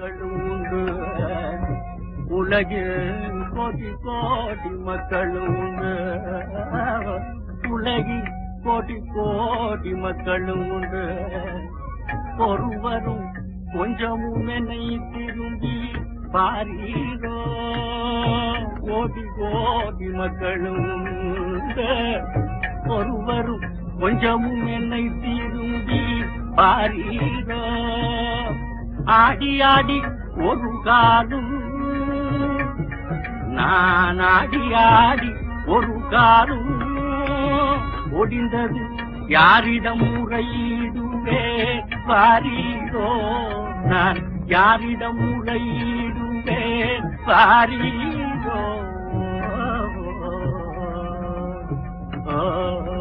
மக்களும் உண்டு உலகில் கோடி கோடி மக்களும் உண்டு உலகில் கோடி கோடி மக்களும் உண்டு ஒருவரும் கொஞ்சமும் என்னை திரும்பி பாரீரோ கோடி கோடி மக்களும் உண்டு ஒருவரும் கொஞ்சமும் என்னை திரும்பி பாரீரோ ஆடி ஆடி ஒரு காலும் நான் ஆடி ஆடி ஒரு காலும் ஒடிந்தது யாரிடம் முறையிடுவே வாரீரோ நான் யாரிடம் முறையிடுவே வாரீரோ ஓ